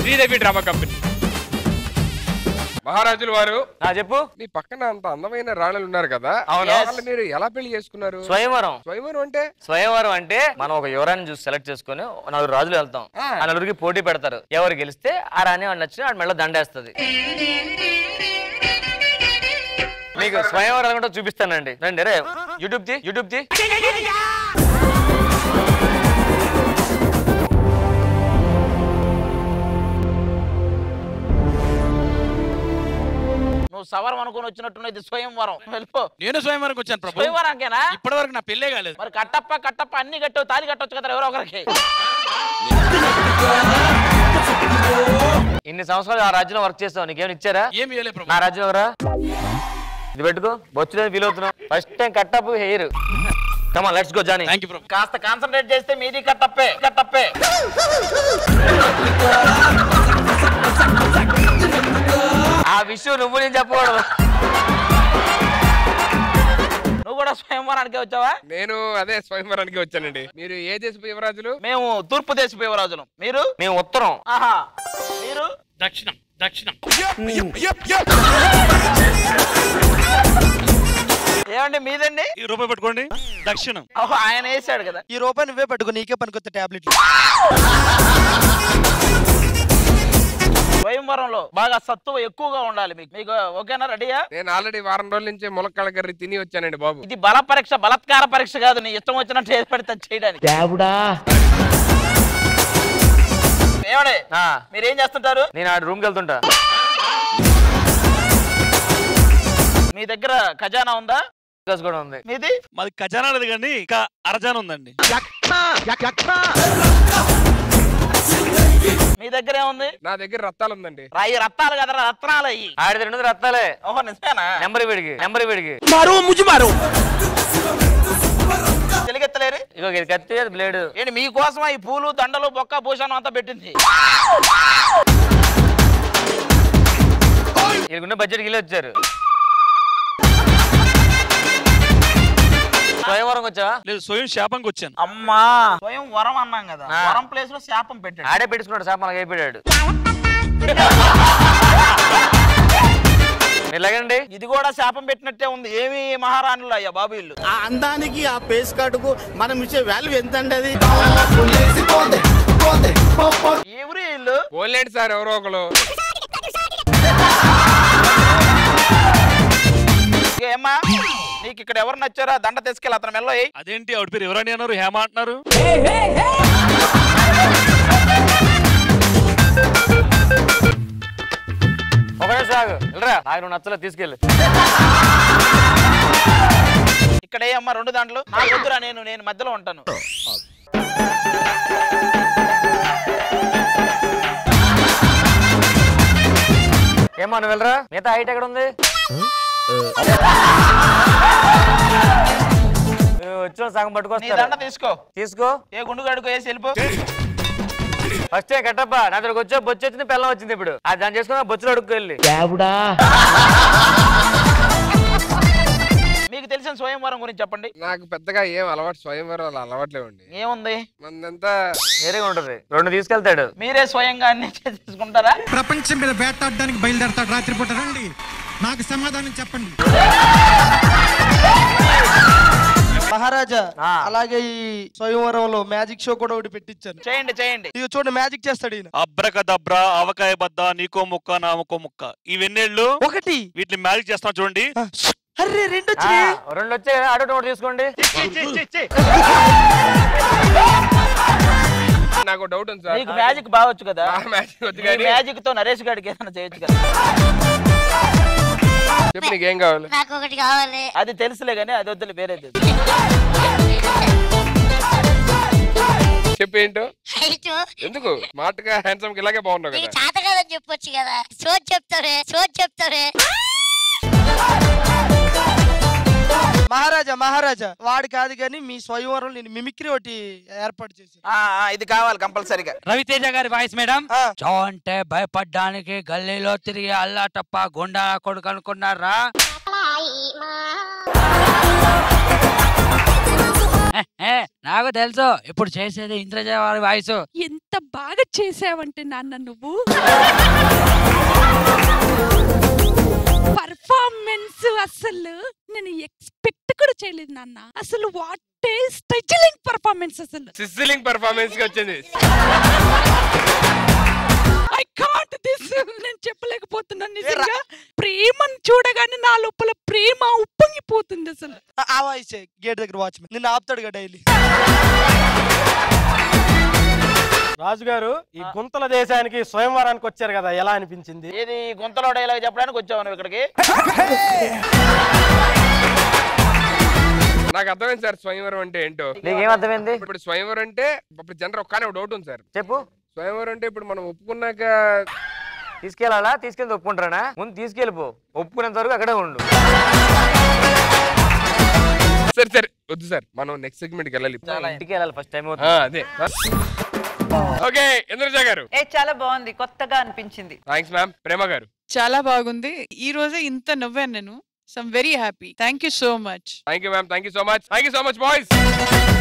Sridevi drama company మహారాజుల వారు నా చెప్పు మీ పక్కన అంత అందమైన రాణులు ఉన్నారు కదా అవును. వాళ్ళు మీరు ఎలా పెళ్లి చేసుకున్నారు స్వయంవరం స్వయంవరం అంటే స్వయంవరం అంటే మనం ఒక యువరాన్ని చూసి సెలెక్ట్ చేసుకుని ఓ నలుగురు రాజులు వెళ్తాం ఆ. ఆ నలుగురికి పోటీ పెడతారు ఎవరు గెలిస్తే ఆ రాణి వాడు నచ్చిన వాడి మెళ్ళ దండేస్తుంది మీకు స్వయంవరం కూడా చూపిస్తానండి రండి రే యూట్యూబ్ ది యూట్యూబ్ ది నువ్వు సవరం అనుకుని వచ్చినట్టున్న ఇది స్వయంవరం వెళ్ళిపో నేను స్వయంవరకు వచ్చాను ప్రభు స్వయంవరంకేనా ఇప్పటి వరకు నా పెళ్ళే కాలేదు మరి కట్టప్ప కట్టప్ప అన్ని కట్టవు తాలి కట్టొచ్చు కదా ఎవరో ఒకరికి ఇన్ని సంవత్సరాలు ఆ రాజ్యంలో వర్క్ చేస్తావు నీకేమైనా ఇచ్చారా ఏమి ఇవ్వలే ప్రభు నా రాజ్యం ఎవరా ఇది పెట్టుకో బొచ్చులేదు ఫీల్ అవుతున్నావు ఫస్ట్ టైం కట్టప్ హెయిర్ కమా let's go Johnny thank you Prabhu కాస్త కాన్సన్ట్రేట్ చేస్తే మీది కట్టప్పే కట్టప్పే ఆ విషయం నువ్వు నేను చెప్పకూడదు నువ్వు కూడా స్వయంవరానికి వచ్చావా నేను అదే స్వయంవరానికి వచ్చానండి మీరు ఏ దేశపు యువరాజులు మేము తూర్పు దేశపు యువరాజులం మీరు మేము ఉత్తరం ఆహా మీరు దక్షిణం దక్షిణం ఏమండి మీదండి ఈ రూపాయి పెట్టుకోండి దక్షిణం ఓహో ఆయన వేసాడు కదా ఈ రూపాయి నువ్వే పట్టుకో నీకే పనికొత్త టాబ్లెట్ స్వయంవరంలో బాగా సత్తువ ఎక్కువగా ఉండాలి మీకు మీకు ఓకేనా రెడీయా నేను ఆల్రెడీ వారం రోజుల నుంచి ములక్కాళ్ళ కర్రీ తిని వచ్చానండి బాబు ఇది బల పరీక్ష బలత్కార పరీక్ష కాదు నీ ఇష్టం వచ్చినట్టు ఏది పడితే అది చేయడానికి ఏమండి ఆ, మీరేం చేస్తుంటారు నేను ఆ రూమ్కి వెళ్తుంటా మీ దగ్గర ఖజానా ఉందా Focus కూడా ఉంది మీది మాది ఖజానా లేదు కానీ ఇంకా అరజాన ఉందండి మీ దగ్గర ఏముంది నా దగ్గర రత్తాలు ఉందండి రాయి రత్తాలు కదరా రత్నాలు అయ్యి ఆడితే రెండు రత్తాలే ఓహో నిజమేనా నెంబర్ వీడికి నెంబర్ వీడికి తెలిగెత్తలేరు ఇగో ఇది కత్తి అది బ్లేడ్ ఏంటి మీకోసమా ఈ పూలు దండలు బొక్క భూషణం అంతా పెట్టింది ఇదిగున్న బడ్జెట్ గిల్లి వచ్చారు స్వయంవరం వచ్చావా లేదు స్వయం శాపంకి వచ్చాను అమ్మా స్వయం వరం అన్నాం కదా ఆ. వరం ప్లేస్ లో శాపం పెట్టాడు ఆడే పెట్టించుకున్నాడు సార్ మనకి అయిపోయాడు మీరు లేకండి ఇది కూడా శాపం పెట్టినట్టే ఉంది ఏమి మహారాణులు అయ్యా బాబు ఇల్లు ఆ అందానికి ఆ పేస్ కార్డుకు మనం ఇచ్చే వాల్యూ ఎంత అండి అది ఎవరి ఇల్లు పోలేండి సార్ ఎవరో ఒకరు ఏమ్మా నీకు ఇక్కడ ఎవరు నచ్చారా దండ తీసుకెళ్ళి అతని మెల్లో వేయి అదేంటి ఆవిడ పేరు ఎవరని అన్నారు హేమ అంటున్నారు ఒకటే సాగు వెళ్ళరా నాకు నువ్వు నచ్చలే తీసుకెళ్ళి ఇక్కడ ఏ అమ్మా రెండు దాంట్లో నాకు వద్దురా నేను నేను మధ్యలో ఉంటాను ఏమా నువ్వు వెళ్ళరా మిగతా హైట్ ఎక్కడ ఉంది నువ్వు వచ్చిన సగం నీ పట్టుకొస్తా దండ తీసుకో తీసుకో ఏ గుండు గడుకో వేసి వెళ్ళిపో ఫస్ట్ కట్టప్ప నా దగ్గరకు వచ్చా బొచ్చు వచ్చింది పిల్లం వచ్చింది ఇప్పుడు అది దాన్ని చేసుకుని బొచ్చులో అడుక్కు వెళ్ళి మీకు తెలిసిన స్వయంవరం గురించి చెప్పండి నాకు పెద్దగా ఏం అలవాటు స్వయంవరం అలవాట్లేవండి ఏముంది మందంతా వేరేగా ఉంటది రెండు తీసుకెళ్తాడు మీరే స్వయంగా అన్ని చేసుకుంటారా ప్రపంచం మీద వేటాడడానికి బయలుదేరతాడు రాత్రిపూట రండి నాకు సమాధానం చెప్పండి మహారాజా ఆ. అలాగే ఈ స్వయంవరంలో మ్యాజిక్ షో కూడా ఒకటి పెట్టించాను చేయండి చేయండి ఇక చూడండి మ్యాజిక్ చేస్తాడు ఈయన అబ్రక దబ్రా అవకాయ బద్ద నీకో ముక్క నామకో ముక్క ఈ వెన్నెళ్ళు ఒకటి వీటిని మ్యాజిక్ చేస్తాం చూడండి అర్రే రెండు ఆ, వచ్చినాయి రెండు వచ్చాయి కదా అటు ఒకటి తీసుకోండి నాకు డౌట్ ఉంది సార్ నీకు మ్యాజిక్ బాగొచ్చు కదా ఆ మ్యాజిక్ వద్దు ఈ కానీ మ్యాజిక్ తో నరేష్ గారికి ఏదైనా చేయొచ్చు కదా చెప్పు నీకేం కావాలి నాకు ఒకటి కావాలి అది తెలుసులే కానీ అది వద్దులే వేరేది చెప్పు ఏంటో హైట్ ఎందుకు మాటగా హ్యాండ్సమ్ ఇలాగే బాగున్నావు నీకు కదా చేత కదని చెప్పొచ్చు కదా సోచ్ చెప్తావే సోచ్ చెప్తావే మహారాజా మహారాజా వాడు కాదు కానీ మీ స్వయంవరం నేను మిమిక్రీ ఒకటి ఏర్పాటు చేశాను ఆ, ఆ, ఇది కావాలి కంపల్సరిగా రవితేజ గారి వాయిస్ మేడం ఆ. చో అంటే భయపడ్డానికి గల్లీలో తిరిగి అల్లా టప్ప గుండా కొడుకు అనుకున్నారా ఏ, నాకు తెలుసు ఇప్పుడు చేసేది ఇంద్రజ వారి వాయిస్ ఎంత బాగా చేసావంటే నాన్న నువ్వు పర్ఫార్మెన్స్ అసలు నేను ఎక్స్పెక్ట్ కూడా చేయలేదు నాన్న అసలు వాట్ స్టైలింగ్ పర్ఫార్మెన్స్ అసలు సిస్లింగ్ పర్ఫార్మెన్స్ కి వచ్చింది ఐ కాంట్ దిస్ నేను చెప్పలేకపోతున్నాను నిజంగా ప్రేమను చూడగానే నా లోపల ప్రేమ ఉప్పొంగిపోతుంది అసలు ఆ- ఆ వాయిసే గేట్ దగ్గర వాచ్మెన్ నిన్ను ఆపుతాడుగా డైలీ రాజుగారు ఈ గుంతల దేశానికి స్వయంవరానికి వచ్చారు కదా ఎలా అనిపించింది ఏది గుంతలో డైలాగ్ చెప్పడానికి వచ్చావు నువ్వు ఇక్కడికి నాకు అర్థమైంది సార్ స్వయంవరం అంటే ఏంటో నీకేం అర్థమైంది ఇప్పుడు స్వయంవరం అంటే ఇప్పుడు జనరల్ ఒక్కనే డౌట్ ఉంది సార్ చెప్పు స్వయంవరం అంటే ఇప్పుడు మనం ఒప్పుకున్నాక తీసుకెళ్ళాలా తీసుకెళ్ళి ఒప్పుకుంటారా ముందు తీసుకెళ్ళిపో ఒప్పుకునేంత వరకు అక్కడే ఉండు సరే సరే వద్దు సార్ మనం నెక్స్ట్ సెగ్మెంట్ కి వెళ్ళాలి ఇంటికి వెళ్ళాలి ఫస్ట్ టైం ఆ, అదే ఓకే ఇంద్రజ గారు ఏ చాలా బాగుంది కొత్తగా అనిపించింది థ్యాంక్స్ మ్యామ్ ప్రేమ గారు చాలా బాగుంది ఈ రోజే ఇంత నవ్వాను నేను so very happy thank you so much thank you ma'am thank you so much thank you so much boys